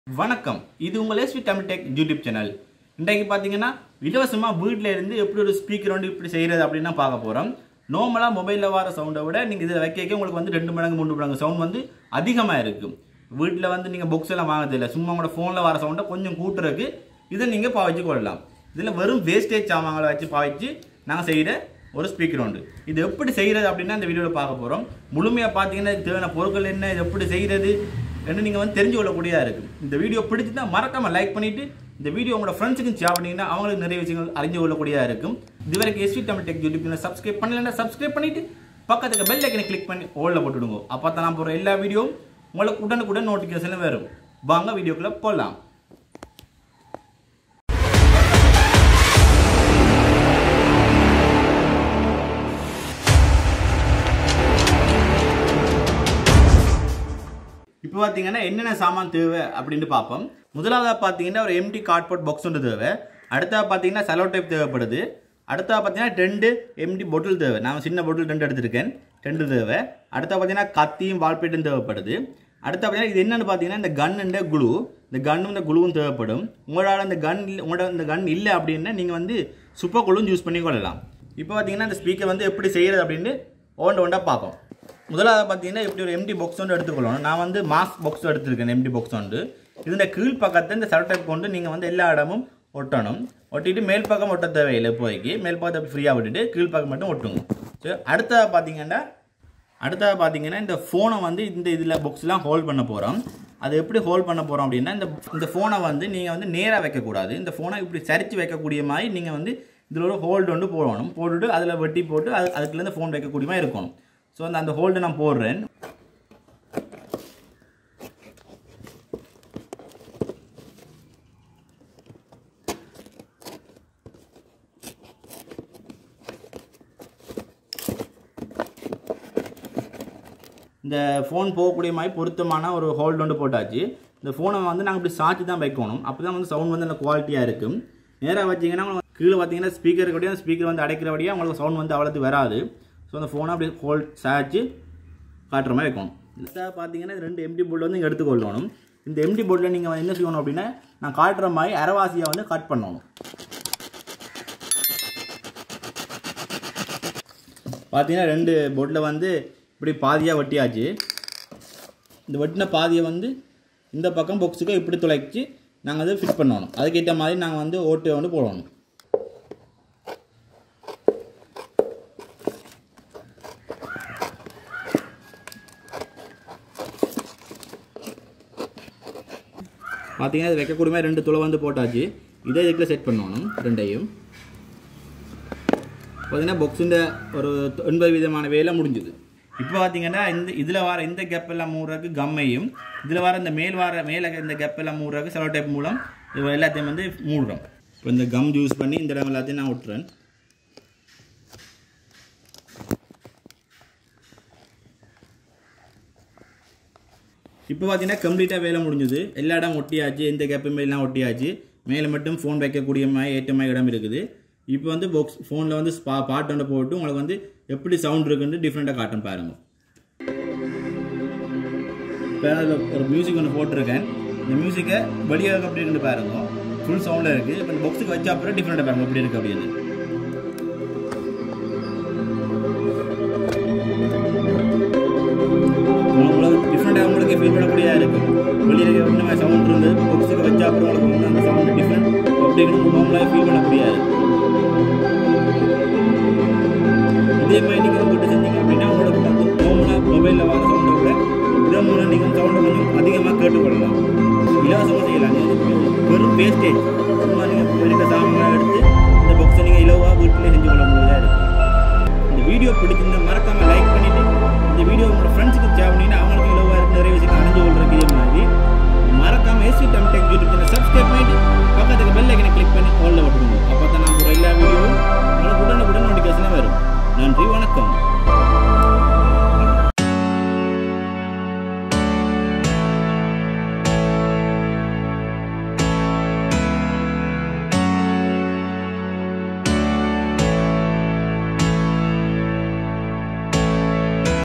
வணக்கம் இது உங்கள் SV Tamil tech YouTube channel இன்றைக்கு பார்த்தீங்கன்னா இலவசமாக வீட்டில் இருந்து எப்படி ஒரு ஸ்பீக்கர் வந்து இப்படி செய்கிறது அப்படின்னு பார்க்க போகிறோம் நார்மலாக மொபைலில் வர சவுண்டை விட நீங்கள் இதில் வைக்க வைக்க உங்களுக்கு வந்து ரெண்டு மடங்கு மூணு மடங்கு சவுண்ட் வந்து அதிகமாக இருக்கும் வீட்டில் வந்து நீங்கள் புக்ஸ் எல்லாம் வாங்குறதில்ல சும்மா உங்களோட ஃபோனில் வர சவுண்டை கொஞ்சம் கூட்டுறதுக்கு இதை நீங்கள் பாவிச்சு கொள்ளலாம் இதில் வெறும் வேஸ்டேஜ் சாமான்களை வச்சு பாவிச்சு நாங்கள் செய்கிற ஒரு ஸ்பீக்கர் உண்டு இது எப்படி செய்கிறது அப்படின்னா இந்த வீடியோவில் பார்க்க போகிறோம் முழுமையாக பார்த்தீங்கன்னா இதுக்கு தேவையான பொருட்கள் என்ன இது எப்படி செய்கிறது என்று நீங்கள் வந்து தெரிஞ்சு கொள்ளக்கூடியதாக இருக்கும் இந்த வீடியோ பிடிச்சிருந்தா மறக்காமல் லைக் பண்ணிவிட்டு இந்த வீடியோ உங்களோட ஃப்ரெண்ட்ஸுக்கும் ஷேர் பண்ணிங்கன்னா அவங்களுக்கு நிறைய விஷயங்கள் அறிஞ்சு கொள்ளக்கூடியதாக இருக்கும் இதுவரைக்கும் SV Tamil tech YouTube channel subscribe பண்ணலைன்னா சப்ஸ்கிரைப் பண்ணிவிட்டு பக்கத்துக்கு பெல் ஐக்கனை கிளிக் பண்ணி ஓலில் போட்டுடுங்க அப்போ தான் நான் போகிற எல்லா வீடியோவும் உங்களுக்கு உடனுக்குடன் நோட்டிஃபிகேஷன் வரும் வாங்க வீடியோக்குள்ளே போகலாம் இப்போ பார்த்தீங்கன்னா என்னென்ன சாமான் தேவை அப்படின்னு பார்ப்போம் முதலாவதாக பார்த்தீங்கன்னா ஒரு எம்டி கார்ட்போர்ட் பாக்ஸ் ஒன்று தேவை அடுத்ததாக பார்த்தீங்கன்னா செலோ டைப் தேவைப்படுது அடுத்ததாக பார்த்தீங்கன்னா ரெண்டு எம்டி பொட்டில் தேவை நான் சின்ன பொட்டில் ரெண்டு எடுத்திருக்கேன் ரெண்டு தேவை அடுத்தா பார்த்தீங்கன்னா கத்தியும் வால்பேட்டும் தேவைப்படுது அடுத்து பார்த்தீங்கன்னா இது என்னன்னு பார்த்தீங்கன்னா இந்த கன்னுன்ற குளு இந்த கன்னும் இந்த குழுவும் தேவைப்படும் உங்களோட இந்த கன் இல்லை உங்களோட இந்த கன் இல்லை அப்படின்னா நீங்கள் வந்து சூப்பர் குழுவும் யூஸ் பண்ணி கொள்ளலாம் இப்போ பார்த்தீங்கன்னா இந்த ஸ்பீக்கர் வந்து எப்படி செய்கிறது அப்படின்னு ஒன்று ஒன்றா பார்ப்போம் முதலாவது பார்த்தீங்கன்னா இப்படி ஒரு எம்டி பாக்ஸ் ஒன்று எடுத்துக்கொள்ளணும் நான் வந்து மாஸ் பாக்ஸ் எடுத்திருக்கேன் எம்டி பாக்ஸ் ஒன்று இதுல கீழ் பக்கத்தை இந்த சரட்டை கொண்டு நீங்கள் வந்து எல்லா இடமும் ஒட்டணும் ஒட்டிட்டு மேல் பக்கம் ஒட்ட தேவையில்லை இப்போதைக்கு மேல் பக்கத்தை ஃப்ரீயாக விட்டுட்டு கீழ் பக்கம் மட்டும் ஒட்டுங்க சரி அடுத்ததாக பார்த்தீங்கன்னா அடுத்ததாக பார்த்தீங்கன்னா இந்த ஃபோனை வந்து இந்த இதில் பாக்ஸ்லாம் ஹோல்ட் பண்ண போகிறோம் அது எப்படி ஹோல்ட் பண்ண போகிறோம் அப்படின்னா இந்த இந்த ஃபோனை வந்து நீங்கள் வந்து நேராக வைக்கக்கூடாது இந்த ஃபோனை இப்படி சரித்து வைக்கக்கூடிய மாதிரி நீங்கள் வந்து இதில் ஒரு ஹோல்டு ஒன்று போடணும் போட்டுட்டு அதில் வெட்டி போட்டு அது அதுக்குள்ளேருந்து ஃபோன் வைக்கக்கூடிய மாதிரி இருக்கணும் ஸோ அந்த அந்த ஹோல்டை நான் போடுறேன் இந்த ஃபோன் போகக்கூடிய மாதிரி பொருத்தமான ஒரு ஹோல்டு ஒன்று போட்டாச்சு இந்த ஃபோனை வந்து நாங்கள் இப்படி சாத்தி தான் வைக்கணும் அப்போ தான் வந்து சவுண்ட் வந்து நல்ல குவாலிட்டியாக இருக்கும் நேராக வச்சிங்கன்னா உங்களுக்கு கீழே பார்த்தீங்கன்னா ஸ்பீக்கர் இருக்கக்கூடிய ஸ்பீக்கர் வந்து அடைக்கிறபடியாக உங்களுக்கு சவுண்ட் வந்து அவ்வளோத்து வராது ஸோ அந்த ஃபோனை அப்படி ஹோல்ட் சாய்ச்சி காட்டுற மாதிரி வைக்கணும் இதாக பார்த்தீங்கன்னா இது ரெண்டு எம்டி போர்டில் வந்து இங்கே எடுத்துக்கொள்ளணும் இந்த எம்டி போர்டில் நீங்கள் என்ன செய்யணும் அப்படின்னா நான் காட்டுற மாதிரி அரைவாசியை வந்து கட் பண்ணணும் பார்த்தீங்கன்னா ரெண்டு போட்டில் வந்து இப்படி பாதியாக வெட்டியாச்சு இந்த வெட்டின பாதியை வந்து இந்த பக்கம் பாக்ஸுக்கு இப்படி துளைச்சி நாங்கள் அதை ஃபிட் பண்ணணும் அதுக்கேற்ற மாதிரி நாங்கள் வந்து ஓட்டு வந்து போடணும் பார்த்தீங்கன்னா இது வைக்கக்கூடிய மாதிரி ரெண்டு துளை வந்து போட்டாச்சு இதே இதுக்குள்ள செட் பண்ணணும் ரெண்டையும் பார்த்தீங்கன்னா பாக்ஸுன்ற ஒரு ஒன்பது விதமான வேலை முடிஞ்சுது இப்போ பார்த்தீங்கன்னா இந்த இதில் வர இந்த கேப் எல்லாம் மூடுறதுக்கு கம்மையும் இதில் வர இந்த மேல் வர மேலே இந்த கேப் எல்லாம் மூடுறதுக்கு செலோ டைப் மூலம் இது எல்லாத்தையும் வந்து மூடுறோம் இப்போ இந்த கம் யூஸ் பண்ணி இந்த இடம் எல்லாத்தையும் நான் விட்டுறேன் இப்போ பார்த்தீங்கன்னா கம்ப்ளீட்டாக வேலை முடிஞ்சுது எல்லா இடம் ஒட்டியாச்சு எந்த கேப்புமே எல்லாம் ஒட்டியாச்சு மேலே மட்டும் ஃபோன் வைக்கக்கூடிய மாதிரி ஏற்ற மாதிரி இடம் இருக்குது இப்போ வந்து பாக்ஸ் ஃபோனில் வந்து ஸ்பா பாட்டு ஒன்று போட்டு உங்களுக்கு வந்து எப்படி சவுண்ட் இருக்குன்னு டிஃப்ரெண்ட்டாக காட்டும் பாருங்க இப்போ அதில் ஒரு மியூசிக் ஒன்று போட்டிருக்கேன் இந்த மியூசிக்கை வெளியே அப்படி இருந்து பாருங்க ஃபுல் சவுண்டில் இருக்குது இப்போ இந்த பாக்ஸுக்கு வச்சா அப்புறம் டிஃப்ரெண்ட்டாக பாருங்க எப்படி இருக்குது அப்படின்னு உங்களுக்கு டிஃப்ரெண்ட்டாக உங்களுக்கு ஃபீல் பண்ணக்கூடியதாக இருக்கும் வெளியில் இந்த மாதிரி சவுண்ட் இருந்தது பாக்ஸுக்கு வச்சா அப்புறம் உங்களுக்கு வந்து அந்த சவுண்ட் டிஃப்ரெண்ட் அப்படின்னு நார்மலாக ஃபீல் பண்ணக்கூடியது இதே மாதிரி நீங்கள் போட்டு செஞ்சீங்க அப்படின்னா உங்களோட நார்மலாக மொபைலில் வர சவுண்டை விட இதன் மூலம் நீங்கள் சவுண்டை கொஞ்சம் அதிகமாக கேட்டுக்கொள்ளலாம் இலவசமாக செய்யலாம் வெறும் வேஸ்டேஜ் சும்மா நீங்கள் இருக்க சாமான்களை எடுத்து இந்த பாக்ஸை நீங்கள் இலவாக வீட்டிலே செஞ்சு கொள்ள முடியாத இருக்கும் இந்த வீடியோ பிடிச்சிருந்தா மறக்காம